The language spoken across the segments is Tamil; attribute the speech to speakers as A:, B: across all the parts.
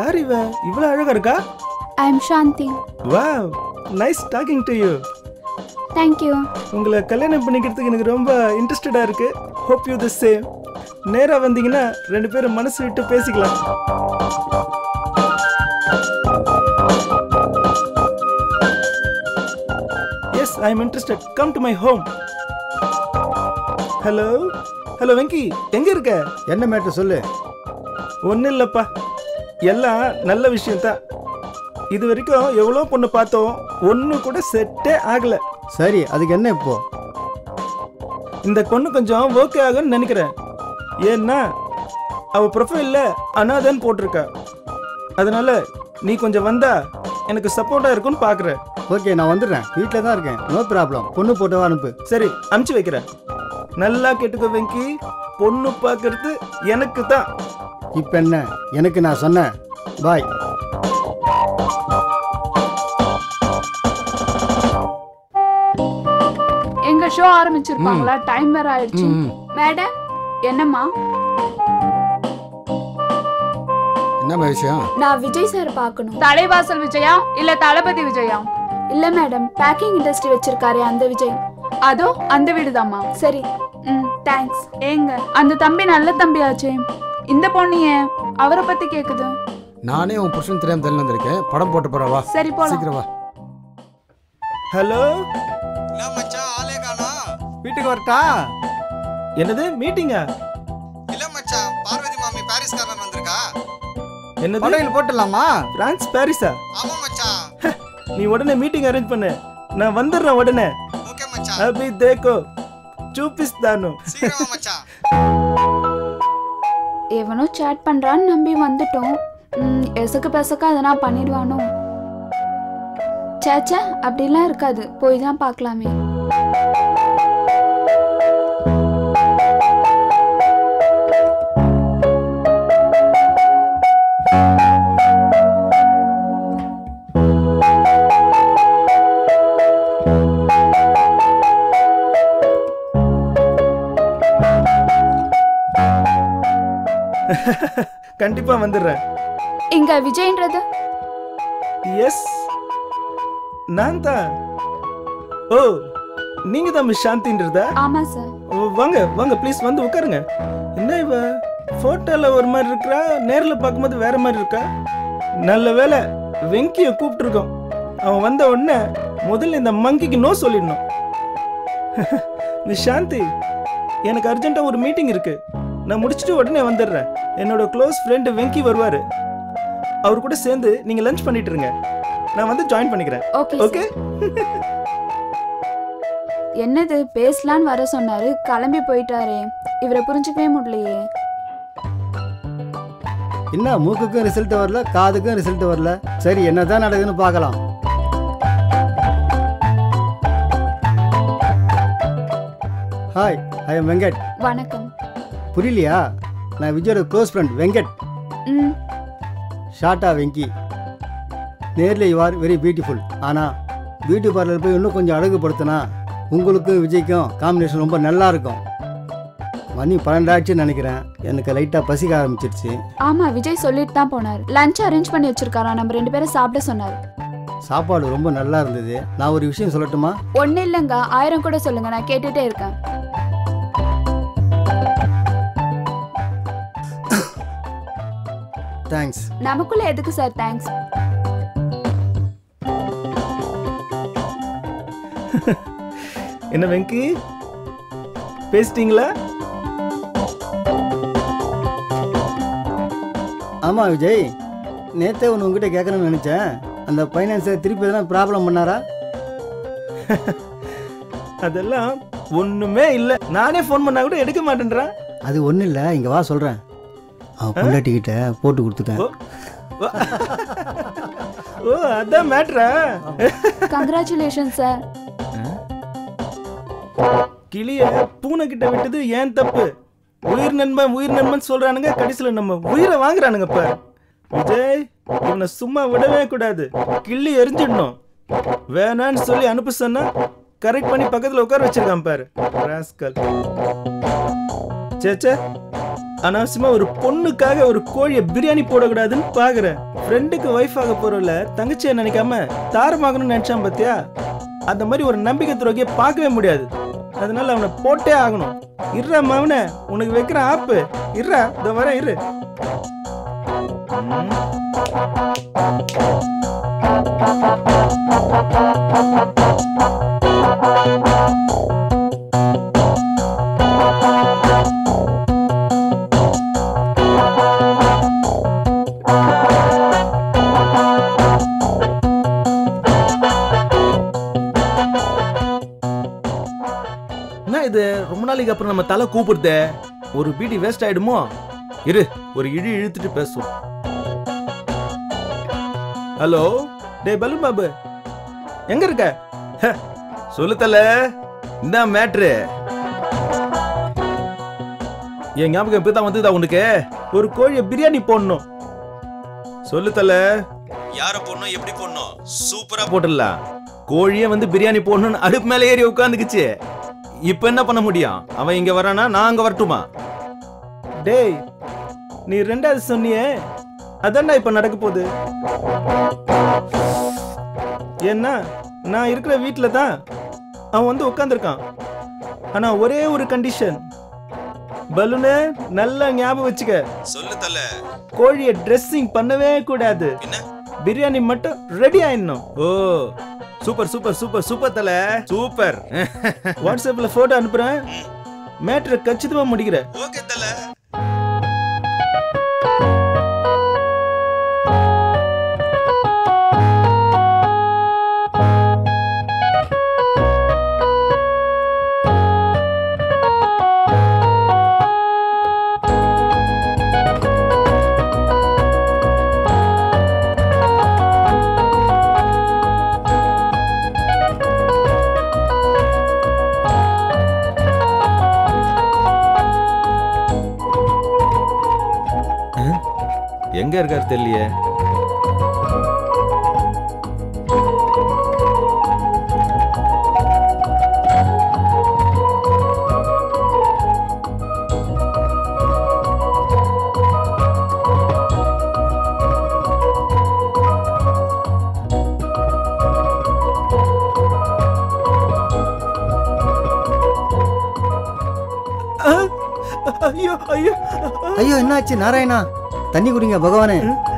A: யார் இவ இவ்வளவு அழகா இருக்கா
B: I am Shanti
A: wow nice talking to you
B: thank you
A: உங்களை கல்யாணம் பண்ணிக்கிறதுக்கு எனக்கு ரொம்ப இன்ட்ரெஸ்டடா இருக்கு ஹோப் யூ தி சேம் நேரா வந்தீங்கன்னா ரெண்டு பேரும் மனசு விட்டு பேசிக்கலாம் yes I am interested come to my home hello hello Venky எங்க இருக்க
C: என்ன மேட்ரு சொல்லு
A: ஒன்றும் இல்லைப்பா எல்லாம் நல்ல விஷயம்தான் இது வரைக்கும் எவ்வளோ பொண்ணு பார்த்தோம் ஒன்று கூட செட்டே ஆகலை
C: சரி அதுக்கு என்ன இப்போ
A: இந்த பொண்ணு கொஞ்சம் ஓகே ஆகும்னு நினைக்கிறேன் ஏன்னா அவ ப்ரொஃபைல்ல அனாதன் போட்டிருக்கா அதனால நீ கொஞ்சம் வந்தா எனக்கு சப்போர்ட்டா இருக்கும்னு பாக்குறேன்
C: ஓகே நான் வந்துடுறேன் வீட்டில் தான் இருக்கேன் நோ ப்ராப்ளம் பொண்ணு போட்டவா அனுப்பு
A: சரி அனுப்பிச்சு வைக்கிறேன் நல்லா கேட்டுக்கோ வெங்கி பொண்ணு பார்க்கறது எனக்கு தான்
C: இப்போ என்ன எனக்கு நான் சொன்னேன் பாய்
B: எங்க ஷோ ஆரம்பிச்சிருப்பாங்களா டைம் வேற ஆயிடுச்சு மேடம் என்னம்மா
D: என்னம்மா விஷயம்
B: நான் விஜய் சார் பார்க்கணும்
E: தலைவாசல் விஜயா இல்ல தளபதி விஜயா
B: இல்ல மேடம் பேக்கிங் இண்டஸ்ட்ரி வச்சிருக்காரு அந்த விஜய்
E: அதோ அந்த வீடுதாம்மா
B: சரி ம் தேங்க்ஸ்
E: ஏங்க அந்த தம்பி நல்ல தம்பியாச்சே இந்த பொண்ணு ஏன் அவரை பத்தி கேக்குது
D: நானே உன் புருஷன் தெரியாம தெரியல வந்திருக்கேன் படம் போட்டு போறவா
E: சரி போலாம்
D: சீக்கிரம் வா
A: ஹலோ
F: என்ன மச்சான் ஆளே காணோம்
C: வீட்டுக்கு வரட்டா
A: என்னது மீட்டிங்கா
F: இல்ல மச்சான் பார்வதி மாமி பாரிஸ்காரன் வந்திருக்கா
A: என்னது
C: படையில் போட்டுடலாமா
A: பிரான்ஸ் பாரிஸா
F: ஆமா மச்சான்
A: நீ உடனே மீட்டிங் அரேஞ்ச் பண்ணு நான் வந்துடுறேன் உடனே
F: ஓகே மச்சான்
A: அபி தேக்கோ சூப்பிஸ்தானு
F: சீக்கிரமா மச்சான்
B: எவனோ சேட் பண்றான்னு நம்பி வந்துட்டோம் ம், எசக்கு பெசக்கு அதனா பண்ணிடுவானோ சேச்சே அப்படிலாம் இருக்காது போய் தான் பார்க்கலாமே
A: கண்டிப்பா வந்துடுறேன்
B: இங்க விஜய்ன்றது
A: எஸ் நான் தான் ஓ நீங்க தான் மிஸ் சாந்தின்றதா
B: ஆமா சார்
A: ஓ, வாங்க வாங்க ப்ளீஸ் வந்து உட்காருங்க என்ன இவ போட்டோல ஒரு மாதிரி இருக்கா நேர்ல பார்க்கும்போது வேற மாதிரி இருக்கா நல்ல வேலை வெங்கிய கூப்பிட்டுருக்கோம் அவன் வந்த உடனே முதல்ல இந்த மங்கிக்கு நோ சொல்லிடணும் மிஸ் சாந்தி எனக்கு அர்ஜென்ட்டா ஒரு மீட்டிங் இருக்கு நான் முடிச்சுட்டு உடனே வந்துடுறேன் என்னோட க்ளோஸ் ஃப்ரெண்டு வெங்கி வருவாரு அவர் கூட சேர்ந்து நீங்க லஞ்ச் பண்ணிட்டு இருங்க நான் வந்து ஜாயின் பண்ணிக்கிறேன்
B: ஓகே
A: ஓகே
B: என்னது பேசலான்னு வர சொன்னாரு கிளம்பி போயிட்டாரே இவரை புரிஞ்சுக்கவே முடியலையே
C: என்ன மூக்குக்கும் ரிசல்ட் வரல காதுக்கும் ரிசல்ட் வரல சரி என்னதான் நடக்குதுன்னு பார்க்கலாம் ஹாய் ஐ எம் வெங்கட்
B: வணக்கம்
C: புரியலையா நான் விஜயோட க்ளோஸ் ஃப்ரெண்ட் வெங்கட்
B: ம்
C: ஷார்ட்டா வெங்கி நேரில் யூ ஆர் வெரி பியூட்டிஃபுல் ஆனால் பியூட்டி பார்லர் போய் இன்னும் கொஞ்சம் அழகுபடுத்தினா உங்களுக்கும் விஜய்க்கும் காம்பினேஷன் ரொம்ப நல்லா இருக்கும் மணி பன்னெண்டாச்சுன்னு நினைக்கிறேன் எனக்கு லைட்டாக பசிக்க ஆரம்பிச்சிருச்சு
B: ஆமா விஜய் சொல்லிட்டு தான் போனார் லஞ்ச் அரேஞ்ச் பண்ணி வச்சிருக்காரா நம்ம ரெண்டு பேரும் சாப்பிட சொன்னார்
C: சாப்பாடு ரொம்ப நல்லா இருந்தது நான் ஒரு விஷயம் சொல்லட்டுமா
B: ஒன்னும் இல்லைங்க ஆயிரம் கூட சொல்லுங்க நான் கேட்டுட்டே இருக்கேன்
C: தேங்க்ஸ்
B: நமக்குள்ள எதுக்கு சார் தேங்க்ஸ்
A: என்ன வெங்கி பேசிட்டீங்களா
C: ஆமாம் விஜய் நேற்றே ஒன்று உங்ககிட்ட கேட்கணும்னு நினச்சேன் அந்த ஃபைனான்ஸை திருப்பி எதனா ப்ராப்ளம் பண்ணாரா
A: அதெல்லாம் ஒண்ணுமே இல்ல நானே ஃபோன் பண்ணா கூட எடுக்க மாட்டேன்றான்
C: அது ஒன்றும் இல்லை இங்கே வா சொல்கிறேன் அவன் பொண்டாட்டிக்கிட்ட போட்டு கொடுத்துட்டேன்
A: ஓ ஓ. ஓ அதான் மேட்ரா
B: கங்க்ராச்சுலேஷன் சார்
A: கிளிய பூனை கிட்ட விட்டது ஏன் தப்பு உயிர் நண்பன் உயிர் நண்பன் சொல்றானுங்க கடைசியில நம்ம உயிரை வாங்குறானுங்க இப்ப விஜய் இவனை சும்மா விடவே கூடாது கிள்ளி எரிஞ்சிடணும் வேணான்னு சொல்லி அனுப்ப சொன்னா கரெக்ட் பண்ணி பக்கத்துல உட்கார வச்சிருக்கான் பாரு ராஸ்கல் சேச்சே அனாவசியமா ஒரு பொண்ணுக்காக ஒரு கோழியை பிரியாணி போடக்கூடாதுன்னு பாக்குறேன் ஃப்ரெண்டுக்கு ஒய்ஃப் ஆக போறல தங்கச்சியை நினைக்காம தாரமாகணும்னு நினைச்சான் பாத்தியா அந்த மாதிரி ஒரு நம்பிக்கை துரோகியை பார்க்கவே முடியாது அதனால அவனை போட்டே ஆகணும் இருறா மாவன உனக்கு வைக்கிற ஆப்பு இருறா இதோ வரேன் இரு ம். என்ன இது ரொம்ப நாளைக்கு அப்புறம் நம்ம தலை கூப்பிடுதே ஒரு பீடி வேஸ்ட் ஆயிடுமோ இரு ஒரு இழி இழுத்துட்டு பேசுவோம் ஹலோ டேய் பலூன் பாபு எங்க இருக்க ஹ, சொல்லு தல இந்த மேட்ரு என் ஞாபகம் இப்பதான் வந்ததா உனக்கு ஒரு கோழியை பிரியாணி போடணும் சொல்லு தல யார போடணும் எப்படி போடணும் சூப்பரா போட்டுடலாம் கோழியே வந்து பிரியாணி போடணும்னு அடுப்பு மேலே ஏறி உட்காந்துக்குச்சு இப்ப என்ன பண்ண முடியும் அவன் இங்க வரானா நான் அங்க வரட்டுமா டேய் நீ ரெண்டாவது சொன்னியே அதான்டா இப்ப நடக்க போகுது ஏன்னா நான் இருக்கிற வீட்ல தான் அவன் வந்து உட்காந்துருக்கான் ஆனா ஒரே ஒரு கண்டிஷன் பலூனு நல்லா ஞாபகம் வச்சுக்க சொல்லு தல கோழியை ட்ரெஸ்ஸிங் பண்ணவே கூடாது பிரியாணி மட்டும் ரெடி ஆயிடணும் oh super super super super தல சூப்பர் வாட்ஸ்அப்ல போட்டோ அனுப்புறேன் மேட்ரை கச்சிதமா முடிக்கிற ஓகே தல எங்க இருக்காரு தெரியலையே ஐயோ ஐயோ
C: ஐயோ என்னாச்சு நாராயணா தண்ணி குடிங்க பகவானே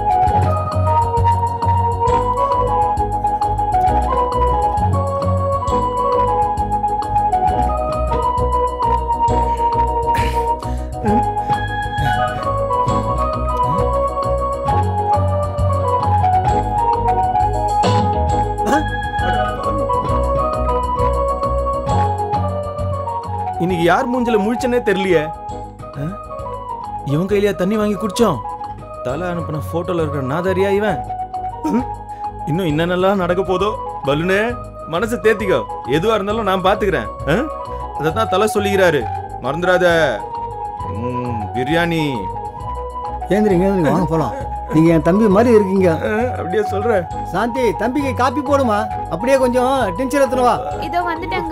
A: இன்னைக்கு யார் மூஞ்சில முழிச்சனே தெரியலையே ஆ? இவன் கையிலயா தண்ணி வாங்கி குடிச்சோம் தலை அனுப்பின போட்டோல இருக்கிற நாதாரியா இவன் ம்? இன்னும் என்னென்னலாம் நடக்க போதோ பலூனே மனசை தேத்திக்கோ எதுவா இருந்தாலும் நான் பாத்துக்கிறேன் அதான் தலை சொல்லிக்கிறாரு மறந்துடாத ம், பிரியாணி
C: ஏந்திரிங்க ஏந்திரிங்க வாங்க போலாம் நீங்க என் தம்பி மாதிரி இருக்கீங்க
A: ஆ, அப்படியே சொல்றேன்
C: சாந்தி தம்பிக்கு காப்பி போடுமா அப்படியே கொஞ்சம் டென்ஷன் எடுத்துன்னு வா
B: இதோ வந்துட்டேங்க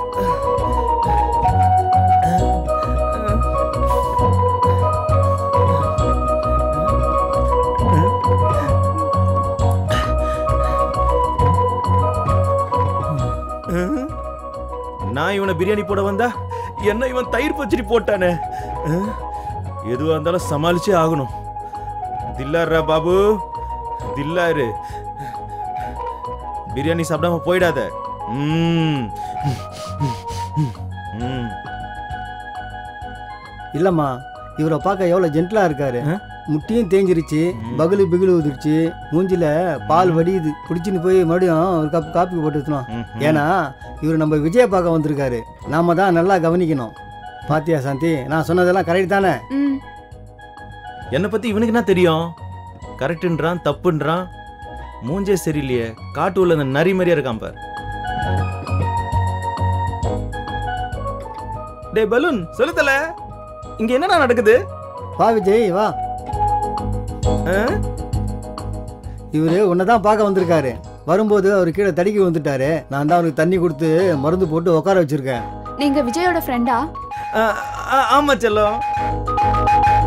A: நான் இவனை பிரியாணி போட வந்தா என்ன இவன் தயிர் பச்சடி போட்டானே அஹ், எதுவா இருந்தாலும் சமாளிச்சே ஆகணும் தில்லாரா பாபு தில்லாரு பிரியாணி சாப்பிடாம போயிடாத ம். ம்.
C: இல்லம்மா இவரை பார்க்க எவ்வளவு ஜென்டலா இருக்காரு
A: ஆ?
C: முட்டியும் தேஞ்சிருச்சு
A: ம்.
C: பகலு பிகிலு ஊதிருச்சு மூஞ்சில பால் வடியுது குடிச்சுன்னு போய் மறுபடியும் ஒரு கப் காப்பி போட்டு ஊத்தணும்.
A: ம்.
C: ஏன்னா இவர் நம்ம விஜய பார்க்க வந்திருக்காரு நாம தான் நல்லா கவனிக்கணும் பாத்தியா சாந்தி நான் சொன்னதெல்லாம் கரெக்ட் தானே
B: ம்
A: என்னை பத்தி இவனுக்கு என்ன தெரியும் கரெக்டுன்றான் தப்புன்றான் மூஞ்சே சரியில்லையே காட்டு உள்ள அந்த நரி மாதிரியா இருக்கான் பார் டேய் பலூன் சொல்லுதல இங்க என்னடா நடக்குது
C: வா விஜய் வா
A: ஆ?
C: இவரு உன்னை தான் பார்க்க வந்திருக்காரு வரும்போது அவர் கீழே தடுக்கி வந்துட்டாரு நான் தான் அவருக்கு தண்ணி கொடுத்து மருந்து போட்டு உட்கார வச்சிருக்கேன்
B: நீங்க விஜயோட ஃப்ரெண்டா
A: ஆ, ஆ, ஆமா செல்லம்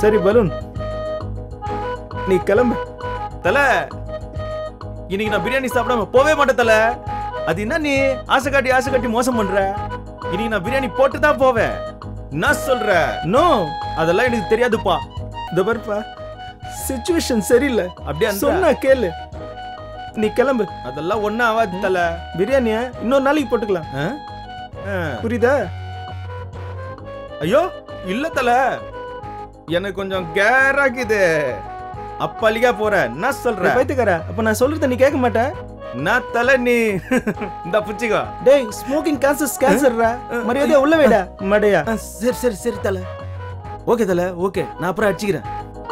A: சரி பலூன் நீ கிளம்பு தல இன்னைக்கு நான் பிரியாணி சாப்பிடாம போவே மாட்டேன் தல அது என்ன நீ ஆசை காட்டி ஆசை காட்டி மோசம் பண்ற இன்னைக்கு நான் பிரியாணி போட்டு தான் போவேன் என்ன சொல்ற நோ அதெல்லாம் எனக்கு தெரியாதுப்பா இந்த பாருப்பா சுச்சுவேஷன் சரியில்லை அப்படியே சொன்னா கேளு நீ கிளம்பு அதெல்லாம் ஒன்றும் ஆகாது தல பிரியாணிய இன்னொரு நாளைக்கு போட்டுக்கலாம் ஆ? ஆ. புரியுதா ஐயோ இல்ல தல எனக்கு கொஞ்சம் கேராக்குது அப்பலிக்கா போற என்ன சொல்ற பைத்துக்கார அப்ப நான் சொல்றத நீ கேட்க மாட்ட நான் தல நீ இந்த புச்சிக்கோ டேய் ஸ்மோக்கிங் கேன்சர் கேன்சர்ரா மரியாதையா உள்ள வைடா மடையா சரி சரி சரி தல ஓகே தல ஓகே நான் அப்புறம் அடிச்சுக்கிறேன்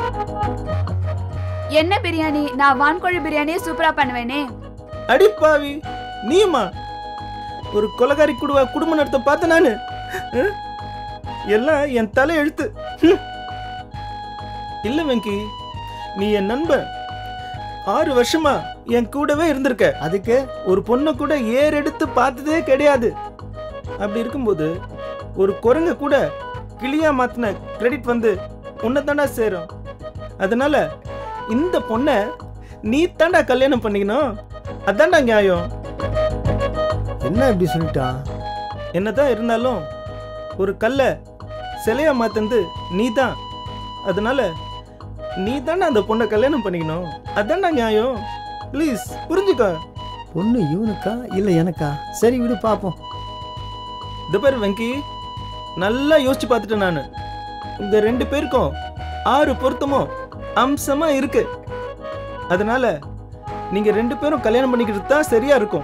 B: என்ன பிரியாணி நான் வான்கோழி பிரியாணியே சூப்பரா பண்ணுவேனே
A: அடிப்பாவி நீயுமா ஒரு கொலகாரி குடுவா குடும்ப நடத்த பார்த்த நானு ஹம்? எல்லாம் என் தலை எழுத்து ஹம். இல்ல வெங்கி நீ என் நண்பன் ஆறு வருஷமா என் கூடவே இருந்திருக்க
C: அதுக்கு
A: ஒரு பொண்ணை கூட ஏர் எடுத்து பார்த்ததே கிடையாது அப்படி இருக்கும்போது ஒரு குரங்க கூட கிளியா மாத்தின கிரெடிட் வந்து உன்னை தாண்டா சேரும் அதனால இந்த பொண்ணை நீ தாண்டா கல்யாணம் பண்ணிக்கணும் அதான்டா நியாயம்
C: என்ன இப்படி சொல்லிட்டான்
A: என்னதான் இருந்தாலும் ஒரு கல்லை சிலையா மாத்தந்து நீ தான் அதனால நீ தானே அந்த பொண்ணை கல்யாணம் பண்ணிக்கணும் அதான்டா நியாயம் ப்ளீஸ் புரிஞ்சுக்கோ
C: பொண்ணு இவனுக்கா இல்லை எனக்கா சரி விடு பார்ப்போம்
A: இந்த பேர் வெங்கி நல்லா யோசிச்சு பார்த்துட்டேன் நான் உங்க ரெண்டு பேருக்கும் ஆறு பொருத்தமும் அம்சமா இருக்கு அதனால நீங்க ரெண்டு பேரும் கல்யாணம் பண்ணிக்கிறது தான் சரியா இருக்கும்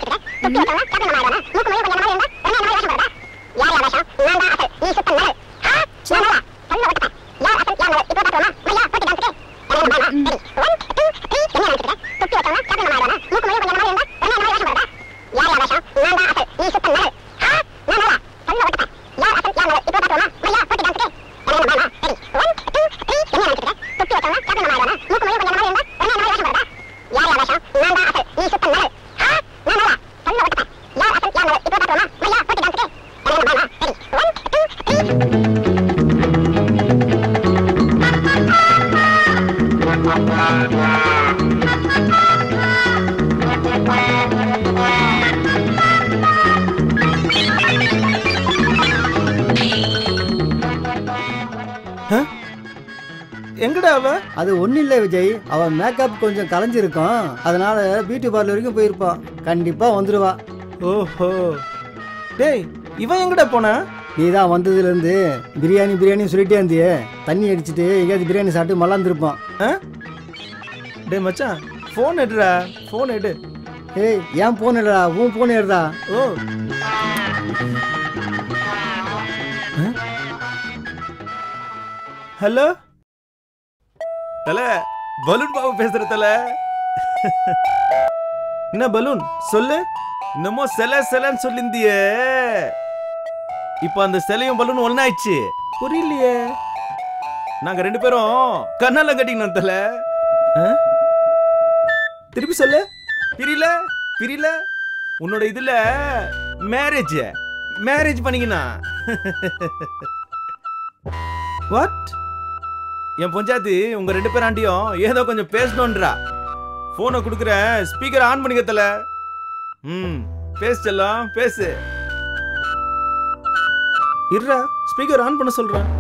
A: ஆ? எங்கடா அவ
C: அது ஒன்றும் இல்லை விஜய் அவன் மேக்கப் கொஞ்சம் கலைஞ்சிருக்கும் அதனால பியூட்டி பார்லர் வரைக்கும் போயிருப்பான் கண்டிப்பாக வந்துடுவா
A: ஓஹோ டேய் இவன் எங்கடா போனா
C: நீ தான் வந்ததுலேருந்து பிரியாணி பிரியாணி சொல்லிட்டே இருந்தியே தண்ணி அடிச்சிட்டு எங்கேயாவது பிரியாணி சாப்பிட்டு மல்லாந்துருப்பான்
A: டேய் மச்சான் ஃபோன் எடுடா ஃபோன் எடு
C: ஏய் ஏன் போன் இல்லடா உன் போன் எடுடா
A: ஓ ஹலோ தல பலூன் பாபு பேசுற தல என்ன பலூன் சொல்லு என்னமோ சிலை சிலைன்னு சொல்லியிருந்தியே இப்போ அந்த சிலையும் பலூன் ஒன்னாயிடுச்சு புரியலையே நாங்க ரெண்டு பேரும் கண்ணால கட்டிக்கணும் தல ஆ? திருப்பி சொல்லு பிரியல பிரியல உன்னோட இதுல மேரேஜ் மேரேஜ் பண்ணிக்கினா வாட் என் பொஞ்சாத்தி உங்க ரெண்டு பேராண்டியும் ஏதோ கொஞ்சம் பேசணுன்றா போனை கொடுக்குறேன் ஸ்பீக்கர் ஆன் பண்ணிக்கத்தல ம் பேசு செல்லம் பேசு இருடா ஸ்பீக்கர் ஆன் பண்ண சொல்றேன்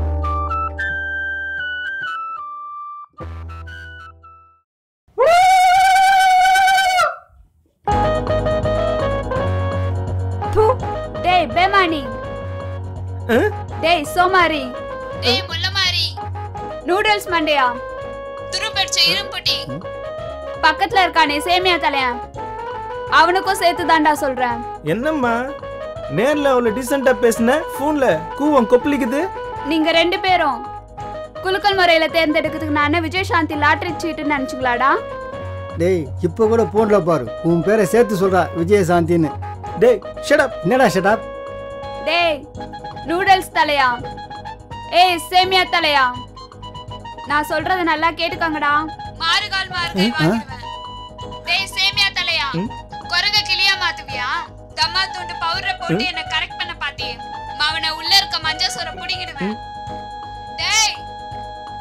B: தூ டேய் பேமானி
A: ஆ?
B: டேய் சோமாரி
G: டேய் முள்ளமாரி
B: நூடுல்ஸ் மண்டையா
G: துரும்படிச்ச இரும்புட்டி
B: பக்கத்துல இருக்கானே சேமியா தலையன் அவனுக்கும் சேர்த்து தாண்டா சொல்றேன்
A: என்னம்மா நேர்ல அவ்வளவு டீசெண்டா பேசுன போன்ல கூவம் கொப்பளிக்குது
B: நீங்க ரெண்டு பேரும் குலுக்கல் முறையில தேர்ந்தெடுக்கிறதுக்கு நான் என்ன விஜயசாந்தி லாட்டரி சீட்டுன்னு நினைச்சுக்கலாடா
C: டேய் இப்போ கூட போன்ல பாரு உன் பேரை சேர்த்து சொல்றா விஜயசாந்தின்னு
A: டேய் ஷட்
C: என்னடா ஷடாப்
B: டேய் நூடுல்ஸ் தலையா ஏய் சேமியா தலையா நான் சொல்றத நல்லா கேட்டுக்கங்கடா
G: மாறுகால் மாறுகை வாங்கிடுவேன் டேய் சேமியா தலையா
A: ம்?
G: குரங்க கிளியா மாத்துவியா தம்மா துண்டு பவுடரை போட்டு என்ன கரெக்ட் பண்ண பாத்தியே மவனை உள்ள இருக்க மஞ்சள் சோற புடிங்கிடுவேன் டேய்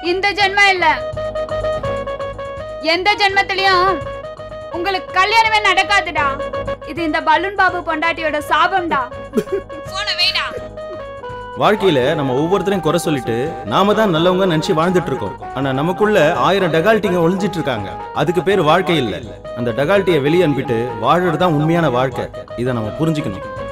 G: இந்த ஜென்மம் இல்ல எந்த ஜென்மத்திலயும் உங்களுக்கு கல்யாணமே நடக்காதுடா இது இந்த பலூன் பாபு பொண்டாட்டியோட சாபம்டா போன வேடா
A: வாழ்க்கையில நம்ம ஒவ்வொருத்தரையும் குறை சொல்லிட்டு நாம தான் நல்லவங்க நினைச்சு வாழ்ந்துட்டு இருக்கோம் ஆனா நமக்குள்ள ஆயிரம் டகால்ட்டிங்க ஒளிஞ்சிட்டு இருக்காங்க அதுக்கு பேர் வாழ்க்கை இல்ல அந்த டகால்ட்டியை வெளியே அனுப்பிட்டு வாழறது தான் உண்மையான வாழ்க்கை இதை நம்ம புரிஞ்சுக்கணும்